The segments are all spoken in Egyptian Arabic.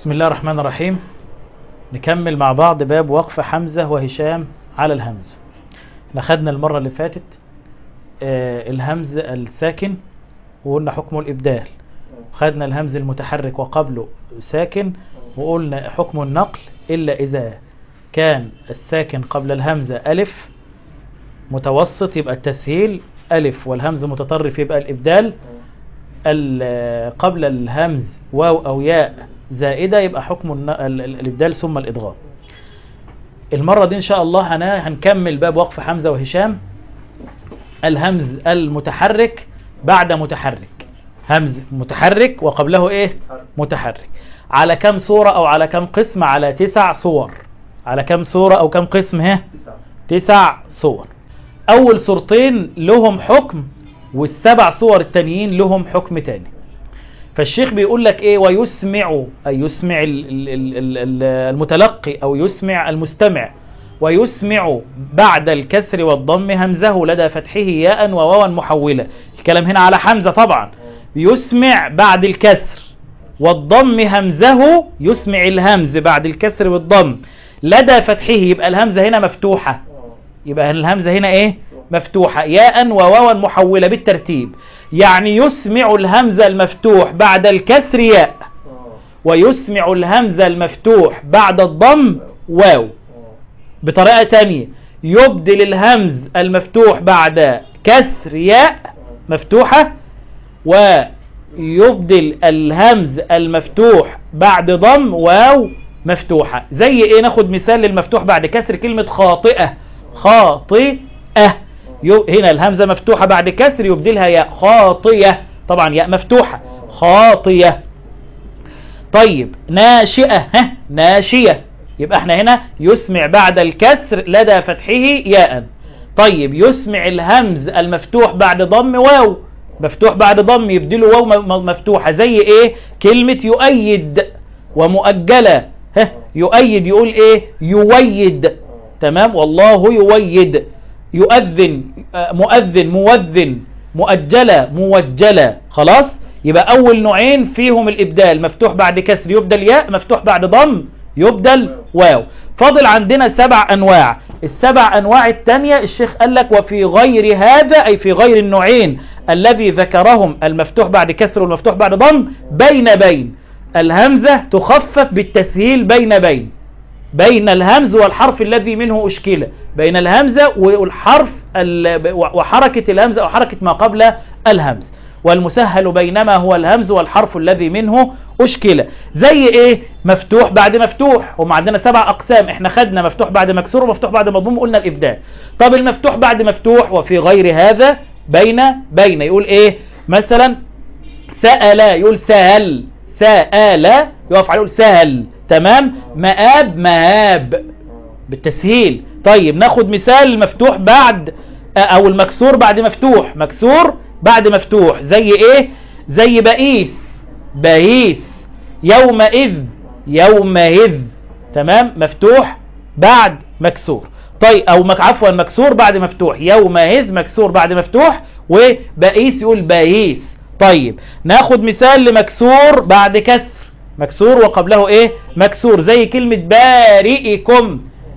بسم الله الرحمن الرحيم نكمل مع بعض باب وقف حمزة وهشام على الهمز احنا خدنا المرة اللي فاتت آه الهمز الساكن وقلنا حكمه الإبدال خدنا الهمز المتحرك وقبله ساكن وقلنا حكم النقل إلا إذا كان الساكن قبل الهمزة ألف متوسط يبقى التسهيل ألف والهمز متطرف يبقى الإبدال قبل الهمز واو أو ياء زائدة يبقى حكم الإبدال ثم الإدغام المرة دي إن شاء الله هنكمل باب وقف حمزة وهشام الهمز المتحرك بعد متحرك همز متحرك وقبله إيه متحرك على كم صورة أو على كم قسم على تسع صور على كم صورة أو كم قسم ها تسع صور أول صورتين لهم حكم والسبع صور التانيين لهم حكم تاني فالشيخ بيقول لك ايه ويسمع اي يسمع المتلقي او يسمع المستمع ويسمع بعد الكسر والضم همزه لدى فتحه ياء وواوا محولة الكلام هنا على حمزة طبعا يسمع بعد الكسر والضم همزه يسمع الهمز بعد الكسر والضم لدى فتحه يبقى الهمزة هنا مفتوحة يبقى الهمزة هنا ايه مفتوحة ياء وواوا محولة بالترتيب يعني يسمع الهمزة المفتوح بعد الكسر ياء ويسمع الهمزة المفتوح بعد الضم واو بطريقة تانية يبدل الهمز المفتوح بعد كسر ياء مفتوحة ويبدل الهمز المفتوح بعد ضم واو مفتوحة زي ايه ناخد مثال للمفتوح بعد كسر كلمة خاطئة خاطئة هنا الهمزة مفتوحة بعد كسر يبدلها ياء خاطية طبعا ياء مفتوحة خاطية طيب ناشئة ها ناشية يبقى احنا هنا يسمع بعد الكسر لدى فتحه ياء طيب يسمع الهمز المفتوح بعد ضم واو مفتوح بعد ضم يبدله واو مفتوحة زي ايه كلمة يؤيد ومؤجلة ها يؤيد يقول ايه يويد تمام والله يويد يؤذن مؤذن موذن مؤجلة موجلة خلاص يبقى أول نوعين فيهم الإبدال مفتوح بعد كسر يبدل ياء مفتوح بعد ضم يبدل واو فاضل عندنا سبع أنواع السبع أنواع التانية الشيخ قال لك وفي غير هذا أي في غير النوعين الذي ذكرهم المفتوح بعد كسر والمفتوح بعد ضم بين بين الهمزة تخفف بالتسهيل بين بين بين الهمز والحرف الذي منه أشكله بين الهمزة والحرف وحركة الهمزة أو حركة ما قبل الهمز والمسهل بينما هو الهمز والحرف الذي منه أشكله زي إيه مفتوح بعد مفتوح هم عندنا سبع أقسام إحنا خدنا مفتوح بعد مكسور ومفتوح بعد مضموم قلنا الإبدال طب المفتوح بعد مفتوح وفي غير هذا بين بين يقول إيه مثلا سأل يقول سهل سأل يقف عليه يقول سهل تمام مآب مآب بالتسهيل طيب ناخد مثال المفتوح بعد او المكسور بعد مفتوح مكسور بعد مفتوح زي ايه زي بئيس بئيس يومئذ يومئذ تمام مفتوح بعد مكسور طيب او مك عفوا مكسور بعد مفتوح يومئذ مكسور بعد مفتوح وبئيس يقول بئيس طيب ناخد مثال لمكسور بعد كسر مكسور وقبله ايه مكسور زي كلمة بارئكم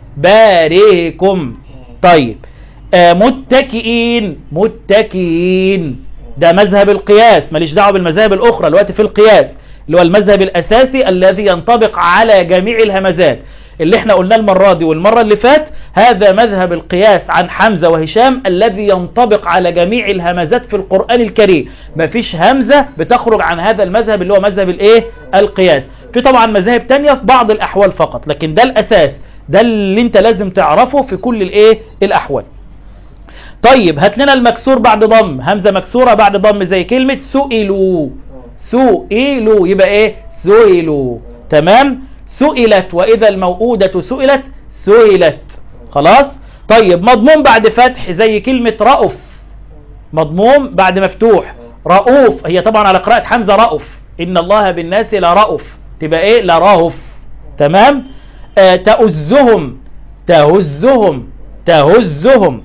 بارئكم طيب آه متكئين متكئين ده مذهب القياس ماليش دعوه بالمذاهب الاخرى الوقت في القياس اللي هو المذهب الاساسي الذي ينطبق على جميع الهمزات اللي احنا قلناه المرة دي والمرة اللي فات هذا مذهب القياس عن حمزة وهشام الذي ينطبق على جميع الهمزات في القرآن الكريم مفيش همزة بتخرج عن هذا المذهب اللي هو مذهب الايه القياس في طبعا مذاهب تانية في بعض الاحوال فقط لكن ده الاساس ده اللي انت لازم تعرفه في كل الايه الاحوال طيب هات لنا المكسور بعد ضم همزة مكسورة بعد ضم زي كلمة سئلوا سئلوا يبقى ايه سئلوا تمام سئلت وإذا الموؤودة سئلت سئلت خلاص طيب مضموم بعد فتح زي كلمة رأف مضموم بعد مفتوح رؤوف هي طبعا على قراءة حمزة رأف إن الله بالناس لرأف تبقى إيه لرهف تمام آه تأزهم تهزهم تهزهم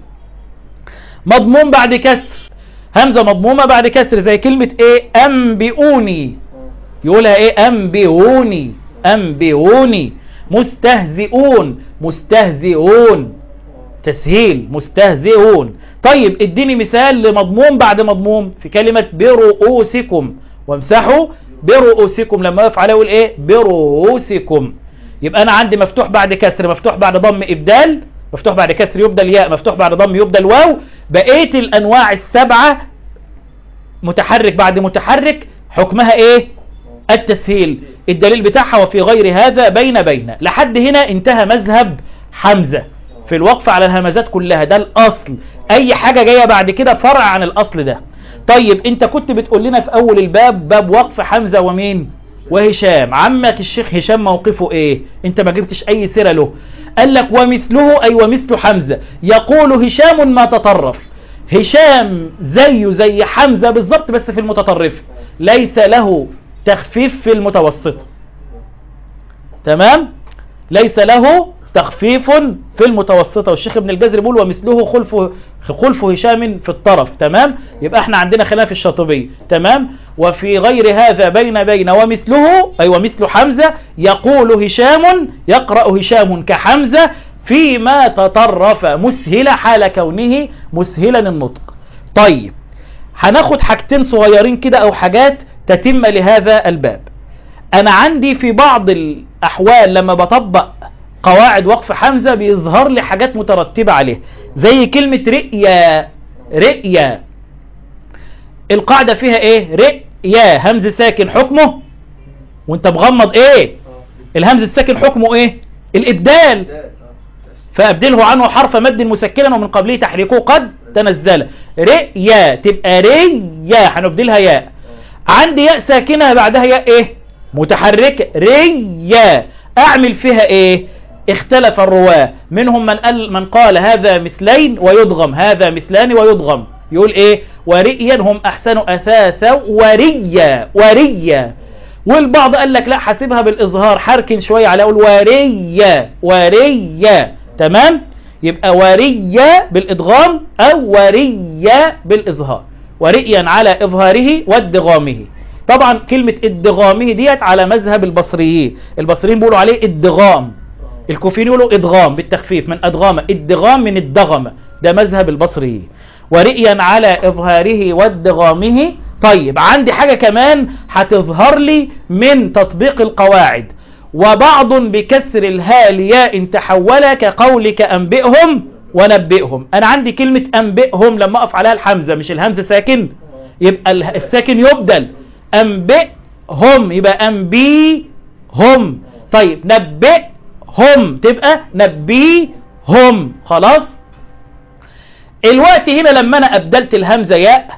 مضموم بعد كسر همزة مضمومة بعد كسر زي كلمة ايه انبئوني يقولها ايه انبئوني أنبئوني مستهزئون مستهزئون تسهيل مستهزئون طيب اديني مثال لمضموم بعد مضموم في كلمة برؤوسكم وامسحوا برؤوسكم لما يقف عليه يقول ايه برؤوسكم يبقى انا عندي مفتوح بعد كسر مفتوح بعد ضم ابدال مفتوح بعد كسر يبدل ياء مفتوح بعد ضم يبدل واو بقيه الانواع السبعه متحرك بعد متحرك حكمها ايه التسهيل الدليل بتاعها وفي غير هذا بين بين لحد هنا انتهى مذهب حمزة في الوقف على الهمزات كلها ده الاصل اي حاجة جاية بعد كده فرع عن الاصل ده طيب انت كنت بتقول لنا في اول الباب باب وقف حمزة ومين وهشام عمك الشيخ هشام موقفه ايه انت ما جبتش اي سيرة له قال لك ومثله اي ومثل حمزة يقول هشام ما تطرف هشام زيه زي حمزة بالظبط بس في المتطرف ليس له تخفيف في المتوسط تمام ليس له تخفيف في المتوسطة والشيخ ابن الجزري بيقول ومثله خلف خلف هشام في الطرف تمام يبقى احنا عندنا خلاف الشاطبي تمام وفي غير هذا بين بين ومثله أي ومثل حمزة يقول هشام يقرأ هشام كحمزة فيما تطرف مسهل حال كونه مسهلا النطق طيب هناخد حاجتين صغيرين كده او حاجات تتم لهذا الباب انا عندي في بعض الاحوال لما بطبق قواعد وقف حمزة بيظهر لي حاجات مترتبة عليه زي كلمة رئيا رئيا القاعدة فيها ايه رئيا همز ساكن حكمه وانت مغمض ايه الهمز الساكن حكمه ايه الابدال فابدله عنه حرف مد مسكنا ومن قبله تحريكه قد تنزل رئيا تبقى ريا هنبدلها ياء عندي ياء ساكنة بعدها ياء ايه متحركة ريا اعمل فيها ايه اختلف الرواة منهم من قال, من قال هذا مثلين ويضغم هذا مثلان ويضغم يقول ايه ورئيا هم احسن اثاثا وريا وريا والبعض قال لك لا حاسبها بالاظهار حركن شوية على اقول وريا وريا تمام يبقى وريا بالادغام او وريا بالاظهار ورئيا على اظهاره وادغامه طبعا كلمة ادغامه ديت على مذهب البصريين البصريين بيقولوا عليه ادغام الكوفيين يقولوا ادغام بالتخفيف من ادغام ادغام من الدغم ده مذهب البصريين ورئيا على اظهاره وادغامه طيب عندي حاجة كمان هتظهر لي من تطبيق القواعد وبعض بكسر الهاء لياء تحول كقولك أنبئهم ونبئهم أنا عندي كلمة أنبئهم لما أقف عليها الحمزة مش الهمزة ساكن يبقى الساكن يبدل أنبئهم يبقى أنبيهم طيب نبئهم تبقى نبيهم خلاص الوقت هنا لما أنا أبدلت الهمزة ياء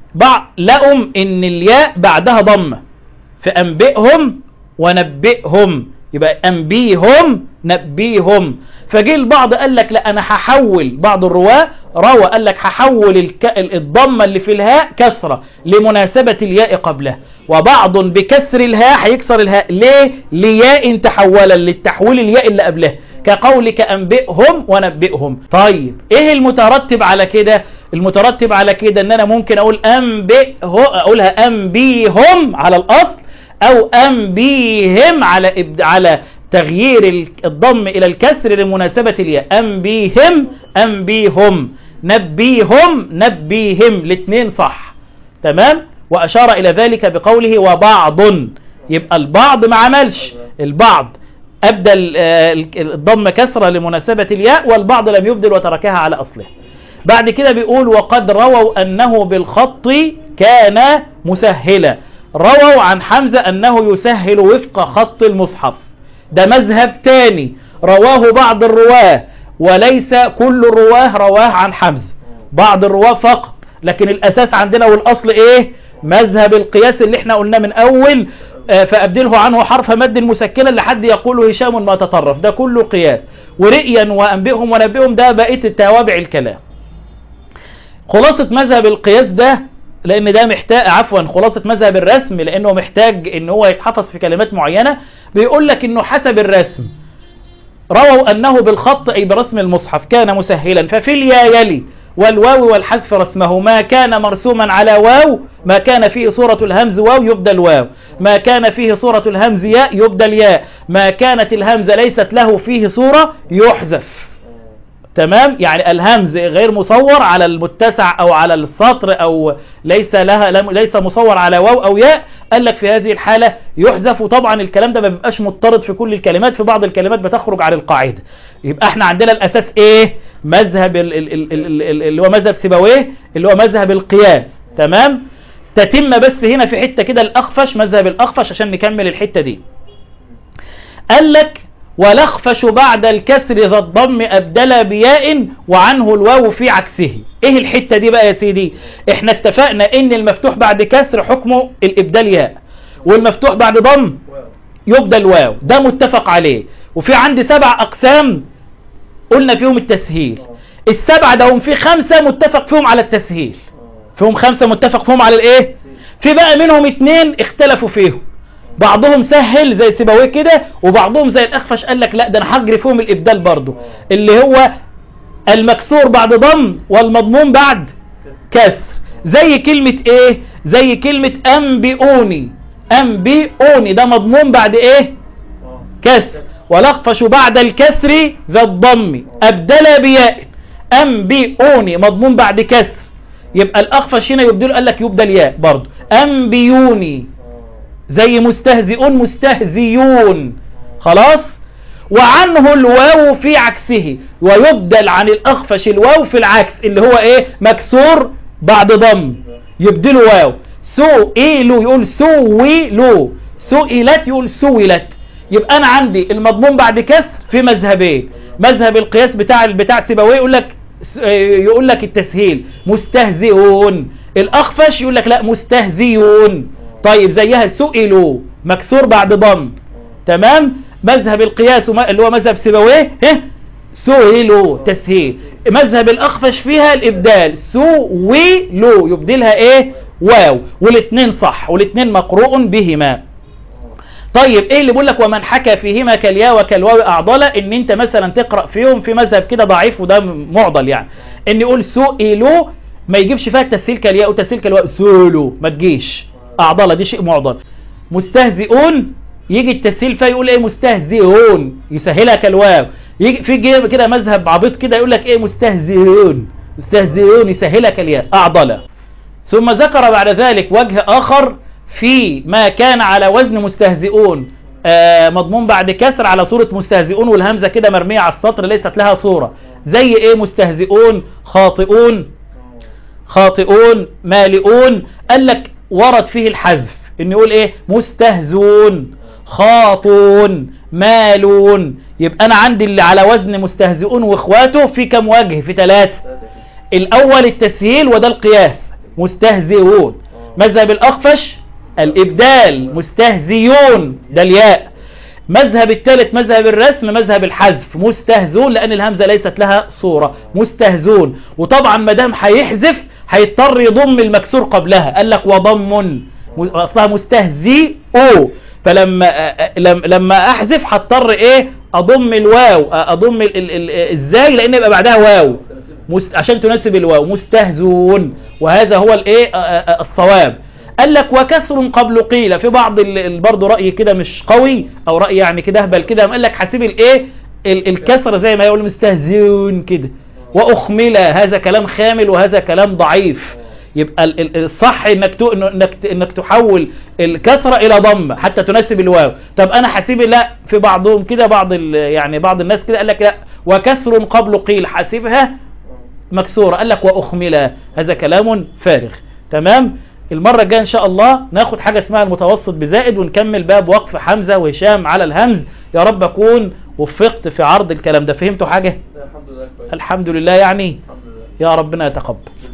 لقم إن الياء بعدها ضمة فأنبئهم ونبئهم يبقى أنبيهم نبيهم فجي البعض قال لك لا أنا هحول بعض الرواة روى قال لك هحول الك... الضمة اللي في الهاء كسرة لمناسبة الياء قبلها وبعض بكسر الهاء هيكسر الهاء ليه لياء تحولا للتحويل الياء اللي قبلها كقولك أنبئهم ونبئهم طيب ايه المترتب على كده المترتب على كده ان انا ممكن اقول أنبئه اقولها أنبيهم على الأصل او انبيهم على إبد... على تغيير الضم الى الكسر لمناسبة الياء انبيهم انبيهم نبيهم نبيهم الاثنين صح تمام واشار الى ذلك بقوله وبعض يبقى البعض ما عملش البعض ابدل الضم كسرة لمناسبة الياء والبعض لم يبدل وتركها على اصله بعد كده بيقول وقد رووا انه بالخط كان مسهلا رووا عن حمزة أنه يسهل وفق خط المصحف ده مذهب تاني رواه بعض الرواه وليس كل الرواه رواه عن حمزة بعض الرواه فقط لكن الأساس عندنا والأصل إيه مذهب القياس اللي احنا قلنا من أول فأبدله عنه حرف مد مسكنا لحد يقول هشام ما تطرف ده كله قياس ورئيا وأنبئهم ونبئهم ده بقية التوابع الكلام خلاصة مذهب القياس ده لان ده محتاج عفوا خلاصة مذهب الرسم لانه محتاج ان هو يتحفظ في كلمات معينة بيقول لك انه حسب الرسم رووا انه بالخط اي برسم المصحف كان مسهلا ففي اليا يلي والواو والحذف رسمه ما كان مرسوما على واو ما كان فيه صورة الهمز واو يبدل واو ما كان فيه صورة الهمز ياء يبدل ياء ما كانت الهمزة ليست له فيه صورة يحذف تمام يعني الهمز غير مصور على المتسع او على السطر او ليس لها لم ليس مصور على واو او ياء قال لك في هذه الحالة يحذف وطبعا الكلام ده ما بيبقاش مضطرد في كل الكلمات في بعض الكلمات بتخرج عن القاعدة يبقى احنا عندنا الاساس ايه مذهب ال- ال- ال- ال- ال- اللي هو مذهب سيبويه اللي هو مذهب القياس تمام تتم بس هنا في حتة كده الاخفش مذهب الاخفش عشان نكمل الحتة دي قال لك ولخفش بعد الكسر ذا الضم أبدل بياء وعنه الواو في عكسه ايه الحتة دي بقى يا سيدي احنا اتفقنا ان المفتوح بعد كسر حكمه الابدال ياء والمفتوح بعد ضم يبدل واو ده متفق عليه وفي عندي سبع اقسام قلنا فيهم التسهيل السبعة ده هم في خمسة متفق فيهم على التسهيل فيهم خمسة متفق فيهم على الايه في بقى منهم اتنين اختلفوا فيهم بعضهم سهل زي سيبويه كده وبعضهم زي الاخفش قال لك لا ده انا هجري فيهم الابدال برضو اللي هو المكسور بعد ضم والمضموم بعد كسر زي كلمة ايه زي كلمة انبئوني انبئوني ده مضموم بعد ايه كسر ولخفش بعد الكسر ذا الضم أبدل بياء أنبئوني مضمون بعد كسر يبقى الأخفش هنا يبدل قال لك يبدل ياء برضه أنبيوني زي مستهزئون مستهزيون خلاص وعنه الواو في عكسه ويبدل عن الأخفش الواو في العكس اللي هو ايه مكسور بعد ضم يبدله واو سئلوا يقول سويلوا سئلت يقول سويلت يبقى انا عندي المضمون بعد كسر في مذهبين مذهب القياس بتاع بتاع سيبويه يقول لك يقول لك التسهيل مستهزئون الاخفش يقول لك لا مستهزيون طيب زيها سئلوا مكسور بعد ضم تمام مذهب القياس وما- اللي هو مذهب سيبويه ها سئلوا تسهيل مذهب الاخفش فيها الابدال سويلوا يبدلها ايه واو والاثنين صح والاثنين مقروء بهما طيب ايه اللي بيقول لك ومن حكى فيهما كالياء وكالواو اعضله ان انت مثلا تقرا فيهم في مذهب كده ضعيف وده معضل يعني ان يقول سئلوا ما يجيبش فيها التسهيل كالياء وتسهيل كالواو سئلوا ما تجيش اعضله دي شيء معضل مستهزئون يجي التسهيل فيها يقول ايه مستهزئون يسهلها كالواو يجي في جي- كده مذهب عبيط كده يقول لك ايه مستهزئون مستهزئون يسهلها كالياء اعضله ثم ذكر بعد ذلك وجه آخر في ما كان على وزن مستهزئون آه، مضمون بعد كسر على صورة مستهزئون والهمزة كده مرمية على السطر ليست لها صورة زي ايه مستهزئون خاطئون خاطئون مالئون قال لك ورد فيه الحذف ان يقول ايه مستهزون خاطون مالون يبقى انا عندي اللي على وزن مستهزئون واخواته في كم وجه في ثلاثة الاول التسهيل وده القياس مستهزئون مذهب الاخفش الابدال مستهزيون ده الياء مذهب الثالث مذهب الرسم مذهب الحذف مستهزون لان الهمزه ليست لها صوره مستهزون وطبعا ما دام هيحذف هيضطر يضم المكسور قبلها قال لك وضم اصلها مستهزي او فلما لما لما احذف هضطر ايه اضم الواو اضم ال- ال- ال- ازاي لان يبقى بعدها واو مست... عشان تناسب الواو مستهزون وهذا هو الايه آه، آه، الصواب قال لك وكسر قبل قيل في بعض ال- ال- برضه راي كده مش قوي او راي يعني كده اهبل كده قال لك حاسب الايه ال- الكسر زي ما يقول مستهزئون كده واخمل هذا كلام خامل وهذا كلام ضعيف يبقى ال- ال- الصح انك تو- انك ت- انك تحول الكسره الى ضمه حتى تناسب الواو طب انا حاسب لا في بعضهم كده بعض ال- يعني بعض الناس كده قال لك لا وكسر قبل قيل حاسبها مكسورة قال لك وأخملة هذا كلام فارغ تمام المرة الجاية إن شاء الله ناخد حاجة اسمها المتوسط بزائد ونكمل باب وقف حمزة وهشام على الهمز يا رب أكون وفقت في عرض الكلام ده فهمتوا حاجة لا، الحمد لله كويس الحمد لله يعني الحمد لله يا ربنا يتقبل